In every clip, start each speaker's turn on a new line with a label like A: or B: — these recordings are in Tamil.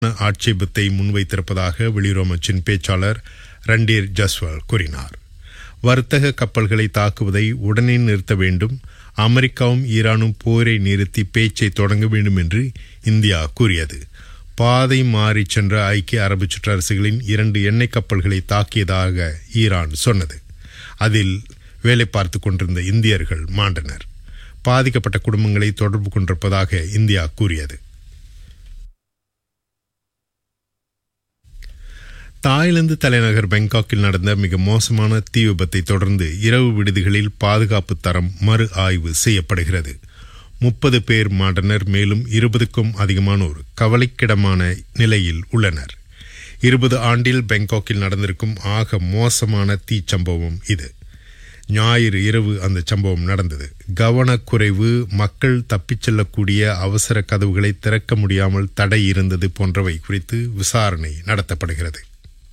A: ஆட்சேபத்தை முன்வைத்திருப்பதாக வெளியுறவு அமைச்சின் பேச்சாளர் ரண்டீர் ஜஸ்வால் கூறினார் வர்த்தக கப்பல்களை தாக்குவதை உடனே நிறுத்த வேண்டும் அமெரிக்காவும் ஈரானும் போரை நிறுத்தி பேச்சை தொடங்க வேண்டும் என்று இந்தியா கூறியது பாதை மாறி சென்ற ஐக்கிய அரபு சிற்றரசுகளின் இரண்டு எண்ணெய் கப்பல்களை தாக்கியதாக ஈரான் சொன்னது அதில் வேலை பார்த்து கொண்டிருந்த இந்தியர்கள் மாண்டனர் பாதிக்கப்பட்ட குடும்பங்களை தொடர்பு கொண்டிருப்பதாக இந்தியா கூறியது தாய்லாந்து தலைநகர் பாங்காக்கில் நடந்த மிக மோசமான தீ விபத்தை தொடர்ந்து இரவு விடுதிகளில் பாதுகாப்பு தரம் மறு ஆய்வு செய்யப்படுகிறது முப்பது பேர் மாண்டனர் மேலும் இருபதுக்கும் அதிகமானோர் கவலைக்கிடமான நிலையில் உள்ளனர் இருபது ஆண்டில் பாங்காக்கில் நடந்திருக்கும் ஆக மோசமான தீச்சம்பவம் இது ஞாயிறு இரவு அந்த சம்பவம் நடந்தது கவனக்குறைவு மக்கள் தப்பிச் செல்லக்கூடிய அவசர கதவுகளை திறக்க முடியாமல் தடை இருந்தது போன்றவை குறித்து விசாரணை நடத்தப்படுகிறது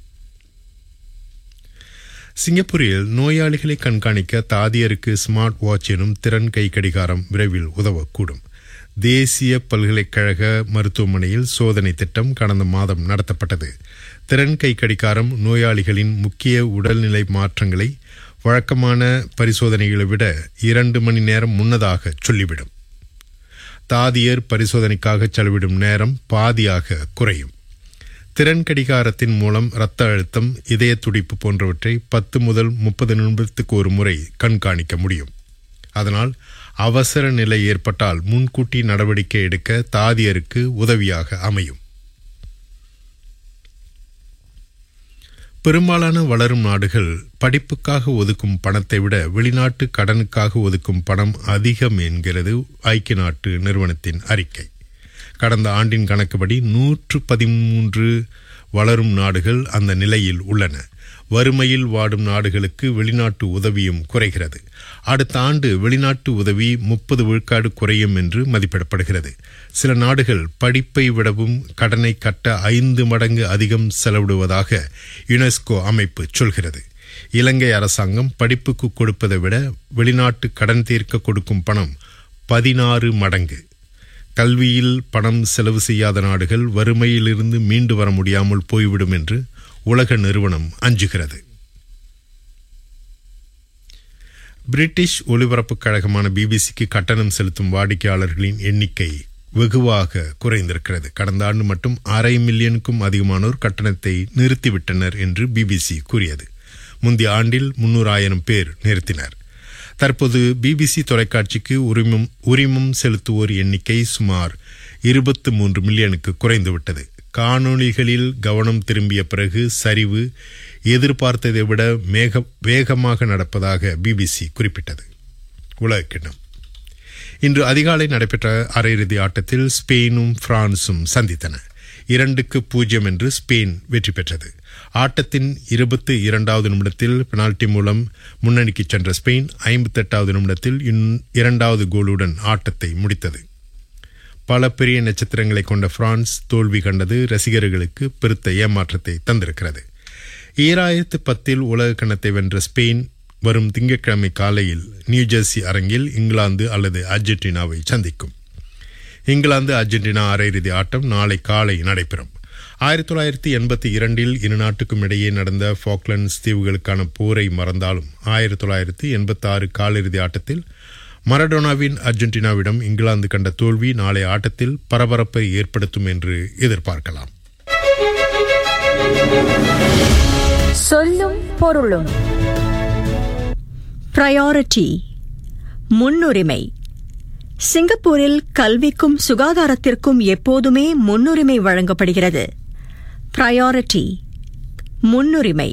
A: சிங்கப்பூரில் நோயாளிகளை கண்காணிக்க தாதியருக்கு ஸ்மார்ட் வாட்ச் எனும் திறன் கை கடிகாரம் விரைவில் உதவக்கூடும் தேசிய பல்கலைக்கழக மருத்துவமனையில் சோதனை திட்டம் கடந்த மாதம் நடத்தப்பட்டது திறன் கை கடிகாரம் நோயாளிகளின் முக்கிய உடல்நிலை மாற்றங்களை வழக்கமான பரிசோதனைகளை விட இரண்டு மணி நேரம் முன்னதாக சொல்லிவிடும் தாதியர் பரிசோதனைக்காக செலவிடும் நேரம் பாதியாக குறையும் திறன் கடிகாரத்தின் மூலம் இரத்த அழுத்தம் இதய துடிப்பு போன்றவற்றை பத்து முதல் முப்பது நிமிடத்துக்கு ஒரு முறை கண்காணிக்க முடியும் அதனால் அவசர நிலை ஏற்பட்டால் முன்கூட்டி நடவடிக்கை எடுக்க தாதியருக்கு உதவியாக அமையும் பெரும்பாலான வளரும் நாடுகள் படிப்புக்காக ஒதுக்கும் பணத்தை விட வெளிநாட்டு கடனுக்காக ஒதுக்கும் பணம் அதிகம் என்கிறது ஐக்கிய நாட்டு நிறுவனத்தின் அறிக்கை கடந்த ஆண்டின் கணக்குப்படி நூற்று பதிமூன்று வளரும் நாடுகள் அந்த நிலையில் உள்ளன வறுமையில் வாடும் நாடுகளுக்கு வெளிநாட்டு உதவியும் குறைகிறது அடுத்த ஆண்டு வெளிநாட்டு உதவி முப்பது விழுக்காடு குறையும் என்று மதிப்பிடப்படுகிறது சில நாடுகள் படிப்பை விடவும் கடனை கட்ட ஐந்து மடங்கு அதிகம் செலவிடுவதாக யுனெஸ்கோ அமைப்பு சொல்கிறது இலங்கை அரசாங்கம் படிப்புக்கு கொடுப்பதை விட வெளிநாட்டு கடன் தீர்க்க கொடுக்கும் பணம் பதினாறு மடங்கு கல்வியில் பணம் செலவு செய்யாத நாடுகள் வறுமையிலிருந்து மீண்டு வர முடியாமல் போய்விடும் என்று உலக நிறுவனம் அஞ்சுகிறது பிரிட்டிஷ் ஒலிபரப்புக் கழகமான பிபிசிக்கு கட்டணம் செலுத்தும் வாடிக்கையாளர்களின் எண்ணிக்கை வெகுவாக குறைந்திருக்கிறது கடந்த ஆண்டு மட்டும் அரை மில்லியனுக்கும் அதிகமானோர் கட்டணத்தை நிறுத்திவிட்டனர் என்று பிபிசி கூறியது முந்தைய ஆண்டில் முன்னூறாயிரம் பேர் நிறுத்தினர் தற்போது பிபிசி தொலைக்காட்சிக்கு உரிமம் உரிமம் செலுத்துவோர் எண்ணிக்கை சுமார் இருபத்து மூன்று மில்லியனுக்கு குறைந்துவிட்டது காணொளிகளில் கவனம் திரும்பிய பிறகு சரிவு எதிர்பார்த்ததை விட மேக வேகமாக நடப்பதாக பிபிசி குறிப்பிட்டது உலகக்கிண்ணம் இன்று அதிகாலை நடைபெற்ற அரையிறுதி ஆட்டத்தில் ஸ்பெயினும் பிரான்சும் சந்தித்தன இரண்டுக்கு பூஜ்ஜியம் என்று ஸ்பெயின் வெற்றி பெற்றது ஆட்டத்தின் இருபத்தி இரண்டாவது நிமிடத்தில் பெனால்டி மூலம் முன்னணிக்கு சென்ற ஸ்பெயின் ஐம்பத்தெட்டாவது நிமிடத்தில் இரண்டாவது கோலுடன் ஆட்டத்தை முடித்தது பல பெரிய நட்சத்திரங்களை கொண்ட பிரான்ஸ் தோல்வி கண்டது ரசிகர்களுக்கு பெருத்த ஏமாற்றத்தை தந்திருக்கிறது ஈராயிரத்து பத்தில் உலக கணத்தை வென்ற ஸ்பெயின் வரும் திங்கட்கிழமை காலையில் நியூஜெர்சி அரங்கில் இங்கிலாந்து அல்லது அர்ஜென்டினாவை சந்திக்கும் இங்கிலாந்து அர்ஜென்டினா அரையிறுதி ஆட்டம் நாளை காலை நடைபெறும் ஆயிரத்தி தொள்ளாயிரத்தி எண்பத்தி இரண்டில் இரு நாட்டுக்கும் இடையே நடந்த ஃபாக்லண்ட்ஸ் தீவுகளுக்கான போரை மறந்தாலும் ஆயிரத்தி தொள்ளாயிரத்தி எண்பத்தி ஆறு காலிறுதி ஆட்டத்தில் மரடோனாவின் அர்ஜென்டினாவிடம் இங்கிலாந்து கண்ட தோல்வி நாளை ஆட்டத்தில் பரபரப்பை ஏற்படுத்தும் என்று எதிர்பார்க்கலாம்
B: சொல்லும் பொருளும்
C: பிரையாரிட்டி முன்னுரிமை சிங்கப்பூரில் கல்விக்கும் சுகாதாரத்திற்கும் எப்போதுமே முன்னுரிமை வழங்கப்படுகிறது பிரையாரிட்டி முன்னுரிமை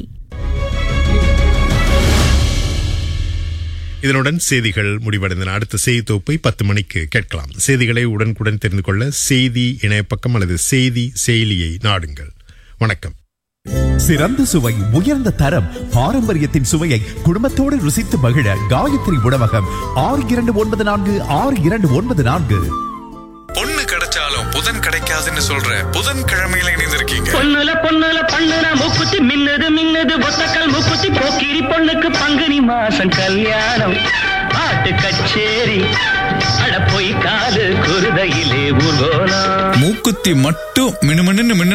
A: இதனுடன் செய்திகள் முடிவடைந்தன அடுத்த செய்தி தொகுப்பை பத்து மணிக்கு கேட்கலாம் செய்திகளை உடனுக்குடன் தெரிந்து கொள்ள செய்தி இணையப்பக்கம் அல்லது செய்தி செயலியை நாடுங்கள் வணக்கம்
D: சிறந்த சுவை உயர்ந்த தரம் பாரம்பரியத்தின் சுவையை குடும்பத்தோடு ருசித்து மகிழ காயத்ரி உணவகம் ஆறு இரண்டு ஒன்பது நான்கு ஆறு இரண்டு ஒன்பது நான்கு
E: பொண்ணு கிடைச்சாலும் புதன் கிடைக்காதுன்னு சொல்ற புதன் கிழமையில இணைந்திருக்கீங்க
F: பொண்ணுல பொண்ணுல பண்ணுன மூக்குத்தி மின்னுது மின்னுது ஒத்தக்கல் மூக்குத்தி போக்கிரி பொண்ணுக்கு பங்குனி மாசம் கல்யாணம் பாட்டு கச்சேரி அட பொய் காது குருதையிலே ஊர்கோலம்
E: மூக்குத்தி மட்டும் மினுமின்னு மின்னு